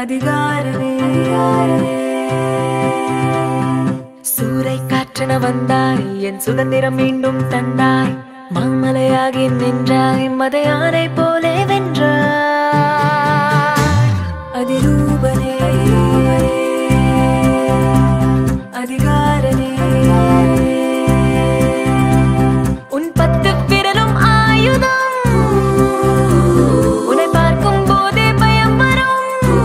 அதிகாரமே சூறை காற்றென வந்தாய் என் சுதந்திரம் மீண்டும் தந்தாய் மாமலையாகி நின்றாய் மத யானை போலே வென்றாய் அதிரூபனே அதிகாரனே உன் பத்து விரலும் ஆயுதம் உன்னை பார்க்கும் போதே பயம் வரும்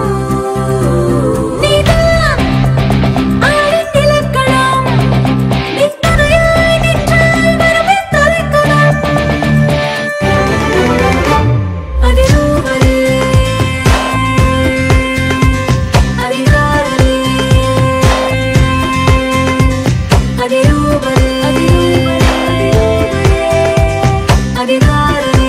நீதான் ஆழின் நிலக்களம். நீ துணையாய் நின்றால் வருமே தலைக்கணம். அதிரூபனே, அதிகாரனே, அதிரூபனே, அதிகாரனே, அதிகாரனே.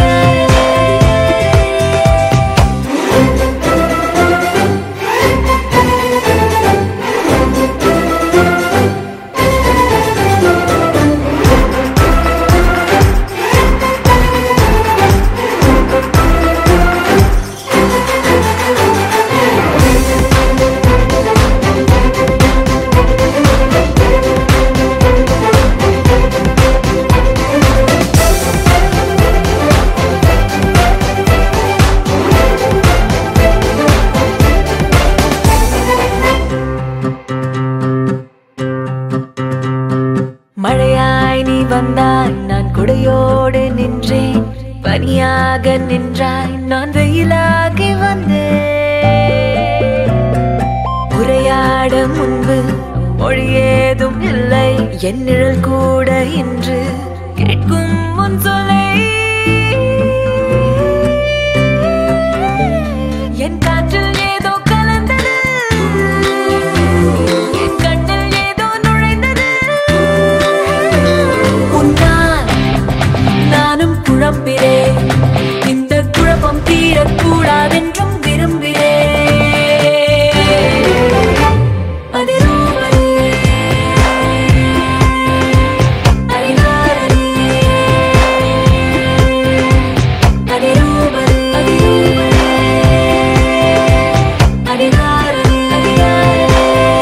மழையாய் நீ வந்தாய் நான் குடையோடு நின்றேன் பனியாக நின்றாய் நான் வெயிலாகி வந்தேன் உரையாட முன்பு மொழி ஏதும் இல்லை என் நிழல் கூட இன்று கேட்கும் முன் சொல்லை என் காற்றில் ஏதோ கலந்தது என் கண்ணில் ஏதோ நுழைந்தது உன்னால் நானும் குழம்பினேன் இந்த குழப்பம் தீரக்கூடாதென்றும் விரும்பினேன் அதிரூபனே, அதிகாரனே, அதிரூபனே, அதிகாரனே, அதிகாரனே.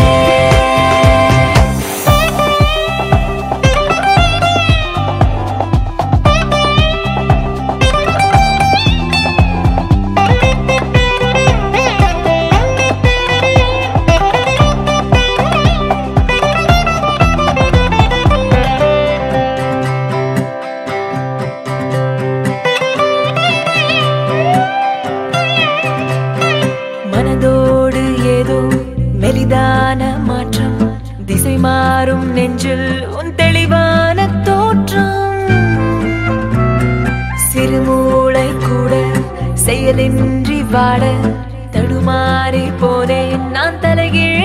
மனதோடு ஏதோ மெலிதான மாற்றம் திசை மாறும் நெஞ்சில் உன் தெளிவான தோற்றம் சிறுமூளை கூட செயலின்றி வாட தடுமாறி போனேன் நான் தலைகீழ்